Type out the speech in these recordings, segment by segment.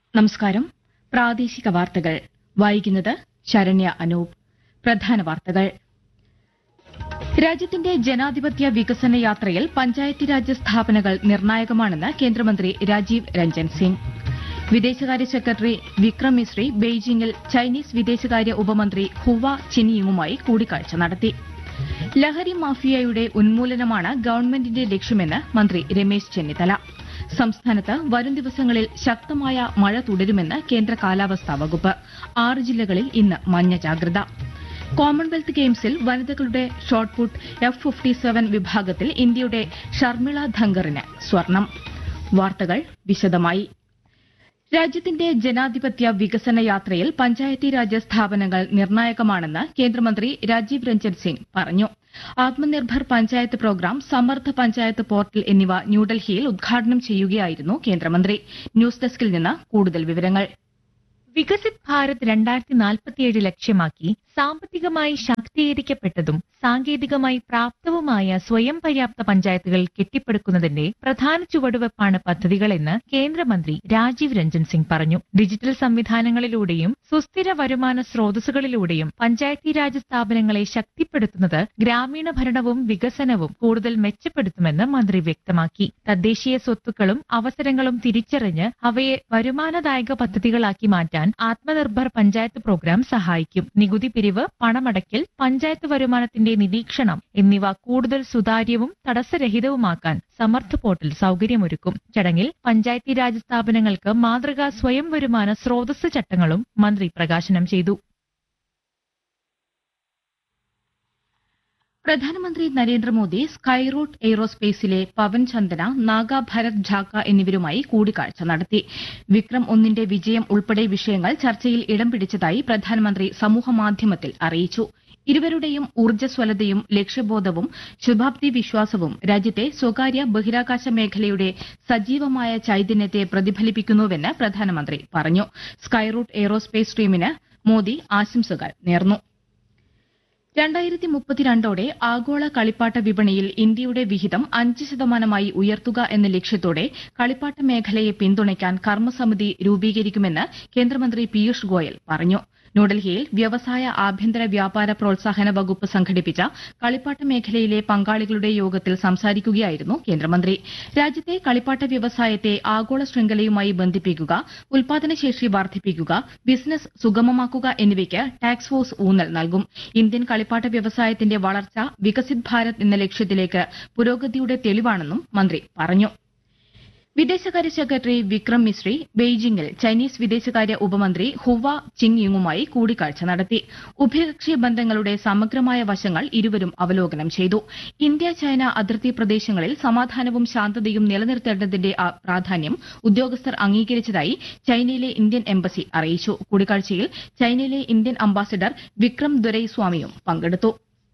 നമസ്കാരം പ്രാദേശിക വാർത്തകൾ വായിക്കുന്നത് ശരണ്യ അനൂപ് പ്രധാന വാർത്തകൾ രാജ്യത്തിന്റെ ജനാധിപത്യ വികസന യാത്രയിൽ പഞ്ചായത്തി രാജ് സ്ഥാപനങ്ങൾ നിർണായകമാണെന്ന് കേന്ദ്രമന്ത്രി രാജീവ് രഞ്ജൻ സിംഗ് വിദേശകാര്യ സെക്രട്ടറി വിക്രം മിശ്രി ബെയ്ജിംഗിൽ ചൈനീസ് വിദേശകാര്യ ഉപമന്ത്രി ഹുവ ചിനിയുമായി കൂടിക്കാഴ്ച നടത്തി ലഹരി മാഫിയയുടെ ഉന്മൂലനമാണ് ഗവൺമെന്റിന്റെ ലക്ഷ്യമെന്ന് മന്ത്രി രമേശ് ചെന്നിത്തല സംസ്ഥാനത്ത് വരും ദിവസങ്ങളിൽ ശക്തമായ മഴ തുടരുമെന്ന് കേന്ദ്ര കാലാവസ്ഥാ വകുപ്പ് ആറ് ജില്ലകളിൽ ഇന്ന് മഞ്ഞ ജാഗ്രത കോമൺവെൽത്ത് ഗെയിംസിൽ വനിതകളുടെ ഷോട്ട്പുട്ട് എഫ് ഫിഫ്റ്റി സെവൻ വിഭാഗത്തിൽ ഇന്ത്യയുടെ ഷർമിള ധങ്കറിന് സ്വർണം വാർത്തകൾ വിശദമായി രാജ്യത്തിന്റെ ജനാധിപത്യ വികസന യാത്രയിൽ പഞ്ചായത്തി രാജ് സ്ഥാപനങ്ങൾ നിർണായകമാണെന്ന് കേന്ദ്രമന്ത്രി രാജീവ് രഞ്ജൻ സിംഗ് പറഞ്ഞു ആത്മനിർഭർ പഞ്ചായത്ത് പ്രോഗ്രാം സമർത്ഥ പഞ്ചായത്ത് പോർട്ടൽ എന്നിവ ന്യൂഡൽഹിയിൽ ഉദ്ഘാടനം ചെയ്യുകയായിരുന്നു കേന്ദ്രമന്ത്രി ന്യൂസ് ഡെസ്കിൽ നിന്ന് കൂടുതൽ വിവരങ്ങൾ വികസിത് ഭാരത് രണ്ടായിരത്തി നാൽപ്പത്തിയേഴ് ലക്ഷ്യമാക്കി സാമ്പത്തികമായി ശാക്തീകരിക്കപ്പെട്ടതും സാങ്കേതികമായി പ്രാപ്തവുമായ സ്വയം പര്യാപ്ത പഞ്ചായത്തുകൾ കെട്ടിപ്പടുക്കുന്നതിന്റെ പ്രധാന ചുവടുവെപ്പാണ് പദ്ധതികളെന്ന് കേന്ദ്രമന്ത്രി രാജീവ് രഞ്ജൻ സിംഗ് പറഞ്ഞു ഡിജിറ്റൽ സംവിധാനങ്ങളിലൂടെയും സുസ്ഥിര വരുമാന സ്രോതസ്സുകളിലൂടെയും പഞ്ചായത്തി രാജ് സ്ഥാപനങ്ങളെ ശക്തിപ്പെടുത്തുന്നത് ഗ്രാമീണ ഭരണവും വികസനവും കൂടുതൽ മെച്ചപ്പെടുത്തുമെന്ന് മന്ത്രി വ്യക്തമാക്കി തദ്ദേശീയ സ്വത്തുക്കളും അവസരങ്ങളും തിരിച്ചറിഞ്ഞ് അവയെ വരുമാനദായക പദ്ധതികളാക്കി മാറ്റാൻ ആത്മനിർഭർ പഞ്ചായത്ത് പ്രോഗ്രാം സഹായിക്കും നികുതി പിരിവ് പണമടയ്ക്കൽ പഞ്ചായത്ത് വരുമാനത്തിന്റെ നിരീക്ഷണം എന്നിവ കൂടുതൽ സുതാര്യവും തടസ്സരഹിതവുമാക്കാൻ സമർത്ഥ പോർട്ടൽ സൗകര്യമൊരുക്കും ചടങ്ങിൽ പഞ്ചായത്തി രാജ് സ്ഥാപനങ്ങൾക്ക് മാതൃകാ സ്വയം വരുമാന സ്രോതസ് ചട്ടങ്ങളും മന്ത്രി പ്രകാശനം ചെയ്തു പ്രധാനമന്ത്രി നരേന്ദ്രമോദി സ്കൈറൂട്ട് എയ്റോസ്പേസിലെ പവൻ ചന്ദന നാഗ ഭരത് ഝാക്ക എന്നിവരുമായി കൂടിക്കാഴ്ച നടത്തി വിക്രം ഒന്നിന്റെ വിജയം ഉൾപ്പെടെ വിഷയങ്ങൾ ചർച്ചയിൽ ഇടം പിടിച്ചതായി പ്രധാനമന്ത്രി സമൂഹമാധ്യമത്തിൽ അറിയിച്ചു ഇരുവരുടെയും ഊർജ്ജസ്വലതയും ലക്ഷ്യബോധവും ശുഭാപ്തി വിശ്വാസവും രാജ്യത്തെ സ്വകാര്യ ബഹിരാകാശ മേഖലയുടെ സജീവമായ ചൈതന്യത്തെ പ്രതിഫലിപ്പിക്കുന്നുവെന്ന് പ്രധാനമന്ത്രി പറഞ്ഞു സ്കൈറൂട്ട് എയ്റോസ്പേസ് ടീമിന് മോദി ആശംസകൾ നേർന്നു രണ്ടായിരത്തി മുപ്പത്തിരണ്ടോടെ ആഗോള കളിപ്പാട്ട വിപണിയിൽ ഇന്ത്യയുടെ വിഹിതം അഞ്ച് ശതമാനമായി ഉയർത്തുക എന്ന ലക്ഷ്യത്തോടെ കളിപ്പാട്ട മേഖലയെ പിന്തുണയ്ക്കാൻ കർമ്മസമിതി രൂപീകരിക്കുമെന്ന് കേന്ദ്രമന്ത്രി പീയൂഷ് ഗോയൽ പറഞ്ഞു ന്യൂഡൽഹിയിൽ വ്യവസായ ആഭ്യന്തര വ്യാപാര പ്രോത്സാഹന വകുപ്പ് സംഘടിപ്പിച്ച കളിപ്പാട്ട മേഖലയിലെ പങ്കാളികളുടെ യോഗത്തിൽ സംസാരിക്കുകയായിരുന്നു കേന്ദ്രമന്ത്രി രാജ്യത്തെ കളിപ്പാട്ട വ്യവസായത്തെ ആഗോള ശൃംഖലയുമായി ബന്ധിപ്പിക്കുക ഉൽപാദനശേഷി വർദ്ധിപ്പിക്കുക ബിസിനസ് സുഗമമാക്കുക എന്നിവയ്ക്ക് ടാക്സ് ഫോഴ്സ് ഊന്നൽ നൽകും ഇന്ത്യൻ കളിപ്പാട്ട വ്യവസായത്തിന്റെ വളർച്ച വികസിത് ഭാരത് എന്ന ലക്ഷ്യത്തിലേക്ക് പുരോഗതിയുടെ തെളിവാണെന്നും മന്ത്രി പറഞ്ഞു വിദേശകാര്യ സെക്രട്ടറി വിക്രം മിശ്രി ബെയ്ജിംഗിൽ ചൈനീസ് വിദേശകാര്യ ഉപമന്ത്രി ഹുവ ചിങ് യുങ്ങുമായി കൂടിക്കാഴ്ച നടത്തി ഉഭയകക്ഷി ബന്ധങ്ങളുടെ സമഗ്രമായ വശങ്ങൾ ഇരുവരും അവലോകനം ചെയ്തു ഇന്ത്യ ചൈന അതിർത്തി പ്രദേശങ്ങളിൽ സമാധാനവും ശാന്തതയും നിലനിർത്തേണ്ടതിന്റെ പ്രാധാന്യം ഉദ്യോഗസ്ഥർ അംഗീകരിച്ചതായി ചൈനയിലെ ഇന്ത്യൻ എംബസി അറിയിച്ചു കൂടിക്കാഴ്ചയിൽ ചൈനയിലെ ഇന്ത്യൻ അംബാസിഡർ വിക്രം ദൊരൈസ്വാമിയും പങ്കെടുത്തു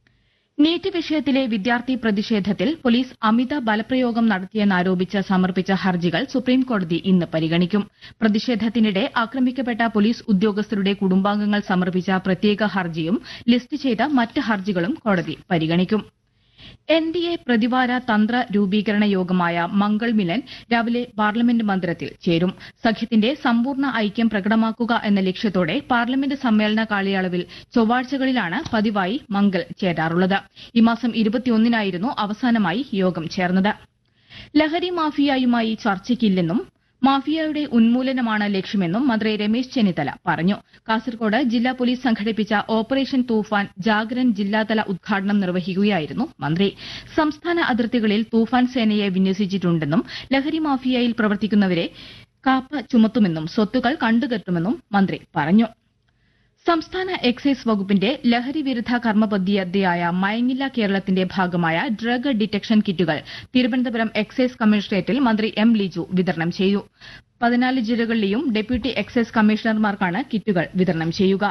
നീറ്റ് വിഷയത്തിലെ വിദ്യാർത്ഥി പ്രതിഷേധത്തിൽ പോലീസ് അമിത ബലപ്രയോഗം നടത്തിയെന്നാരോപിച്ച് സമർപ്പിച്ച ഹർജികൾ സുപ്രീംകോടതി ഇന്ന് പരിഗണിക്കും പ്രതിഷേധത്തിനിടെ ആക്രമിക്കപ്പെട്ട പോലീസ് ഉദ്യോഗസ്ഥരുടെ കുടുംബാംഗങ്ങൾ സമർപ്പിച്ച പ്രത്യേക ഹർജിയും ലിസ്റ്റ് ചെയ്ത മറ്റ് ഹർജികളും കോടതി പരിഗണിക്കും എൻ ഡി എ പ്രതിവാര തന്ത്ര രൂപീകരണ യോഗമായ മംഗൾ മിലൻ രാവിലെ പാർലമെന്റ് മന്ദിരത്തിൽ ചേരും സഖ്യത്തിന്റെ സമ്പൂർണ്ണ ഐക്യം പ്രകടമാക്കുക എന്ന ലക്ഷ്യത്തോടെ പാർലമെന്റ് സമ്മേളന കാലയളവിൽ ചൊവ്വാഴ്ചകളിലാണ് പതിവായി മംഗൾ ചേരാറുള്ളത് ഈ മാസം ഇരുപത്തിയൊന്നിനായിരുന്നു അവസാനമായി യോഗം ചേർന്നത് ലഹരി മാഫിയയുമായി ചർച്ചയ്ക്കില്ലെന്നും മാഫിയയുടെ ഉന്മൂലനമാണ് ലക്ഷ്യമെന്നും മന്ത്രി രമേശ് ചെന്നിത്തല പറഞ്ഞു കാസർകോട് ജില്ലാ പോലീസ് സംഘടിപ്പിച്ച ഓപ്പറേഷൻ തൂഫാൻ ജാഗരൻ ജില്ലാതല ഉദ്ഘാടനം നിർവഹിക്കുകയായിരുന്നു മന്ത്രി സംസ്ഥാന അതിർത്തികളിൽ തൂഫാൻ സേനയെ വിന്യസിച്ചിട്ടുണ്ടെന്നും ലഹരി മാഫിയയിൽ പ്രവർത്തിക്കുന്നവരെ കാപ്പ ചുമത്തുമെന്നും സ്വത്തുക്കൾ കണ്ടുകെട്ടുമെന്നും മന്ത്രി പറഞ്ഞു സംസ്ഥാന എക്സൈസ് വകുപ്പിന്റെ ലഹരി വിരുദ്ധ കർമ്മ പദ്ധതിയായ മയങ്ങില്ല കേരളത്തിന്റെ ഭാഗമായ ഡ്രഗ് ഡിറ്റക്ഷൻ കിറ്റുകൾ തിരുവനന്തപുരം എക്സൈസ് കമ്മീഷണറേറ്റിൽ മന്ത്രി എം ലിജു വിതരണം ചെയ്തു പതിനാല് ജില്ലകളിലെയും ഡെപ്യൂട്ടി എക്സൈസ് കമ്മീഷണർമാർക്കാണ് കിറ്റുകൾ വിതരണം ചെയ്യുക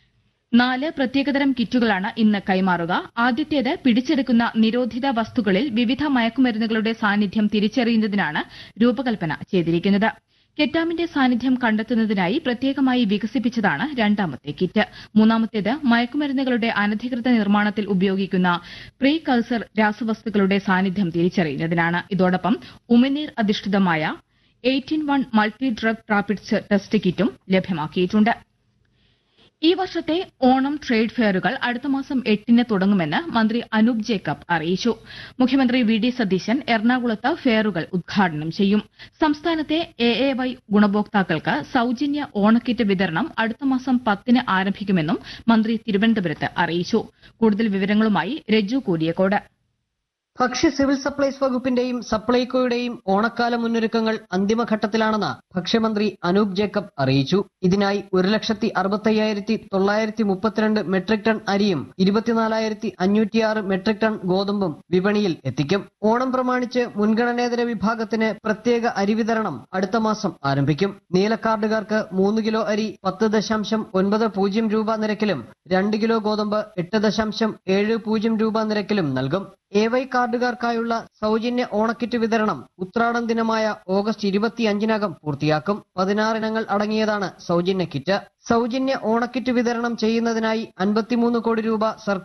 നാല് പ്രത്യേകതരം കിറ്റുകളാണ് ഇന്ന് കൈമാറുക ആദ്യത്തേത് പിടിച്ചെടുക്കുന്ന നിരോധിത വസ്തുക്കളിൽ വിവിധ മയക്കുമരുന്നുകളുടെ സാന്നിധ്യം തിരിച്ചറിയുന്നതിനാണ് രൂപകൽപ്പന ചെയ്തിരിക്കുന്നത് കെറ്റാമിന്റെ സാന്നിധ്യം കണ്ടെത്തുന്നതിനായി പ്രത്യേകമായി വികസിപ്പിച്ചതാണ് രണ്ടാമത്തെ കിറ്റ് മൂന്നാമത്തേത് മയക്കുമരുന്നുകളുടെ അനധികൃത നിർമ്മാണത്തിൽ ഉപയോഗിക്കുന്ന പ്രീ കൾസർ രാസവസ്തുക്കളുടെ സാന്നിധ്യം തിരിച്ചറിയുന്നതിനാണ് ഇതോടൊപ്പം ഉമിനീർ അധിഷ്ഠിതമായ eighteen one multi drug rapid test കിറ്റും ലഭ്യമാക്കിയിട്ടുണ്ട് ഈ വർഷത്തെ ഓണം ട്രേഡ് ഫെയറുകൾ അടുത്ത മാസം എട്ടിന് തുടങ്ങുമെന്ന് മന്ത്രി അനൂപ് ജേക്കബ് അറിയിച്ചു മുഖ്യമന്ത്രി വി ഡി സതീശൻ എറണാകുളത്ത് ഫെയറുകൾ ഉദ്ഘാടനം ചെയ്യും സംസ്ഥാനത്തെ എ എ വൈ ഗുണഭോക്താക്കൾക്ക് സൌജന്യ ഓണക്കിറ്റ് വിതരണം അടുത്ത മാസം പത്തിന് ആരംഭിക്കുമെന്നും മന്ത്രി തിരുവനന്തപുരത്ത് അറിയിച്ചു കൂടുതൽ വിവരങ്ങളുമായി രജു കൂരിയക്കോട് ഭക്ഷ്യ സിവിൽ സപ്ലൈസ് വകുപ്പിന്റെയും സപ്ലൈകോയുടെയും ഓണക്കാല മുന്നൊരുക്കങ്ങൾ അന്തിമഘട്ടത്തിലാണെന്ന് ഭക്ഷ്യമന്ത്രി അനൂപ് ജേക്കബ് അറിയിച്ചു ഇതിനായി ഒരു ലക്ഷത്തി അറുപത്തയ്യായിരത്തി തൊള്ളായിരത്തി മുപ്പത്തിരണ്ട് മെട്രിക് ടൺ അരിയും ഇരുപത്തിനാലായിരത്തി അഞ്ഞൂറ്റിയാറ് മെട്രിക് ടൺ ഗോതമ്പും വിപണിയിൽ എത്തിക്കും ഓണം പ്രമാണിച്ച് മുൻഗണനേതര വിഭാഗത്തിന് പ്രത്യേക അരി വിതരണം അടുത്ത മാസം ആരംഭിക്കും നീലക്കാർഡുകാർക്ക് മൂന്ന് കിലോ അരി പത്ത് ദശാംശം ഒൻപത് പൂജ്യം രൂപ നിരക്കിലും രണ്ട് കിലോ ഗോതമ്പ് എട്ട് ദശാംശം ഏഴ് പൂജ്യം രൂപ നിരക്കിലും നൽകും എ വൈ കാർഡുകാർക്കായുള്ള സൗജന്യ ഓണക്കിറ്റ് വിതരണം ഉത്രാടം ദിനമായ ഓഗസ്റ്റ് ഇരുപത്തിയഞ്ചിനകം പൂർത്തിയാക്കും പതിനാറിനങ്ങൾ അടങ്ങിയതാണ് സൗജന്യ കിറ്റ് സൗജന്യ ഓണക്കിറ്റ് വിതരണം ചെയ്യുന്നതിനായി അൻപത്തിമൂന്ന് കോടി രൂപ സർക്കാർ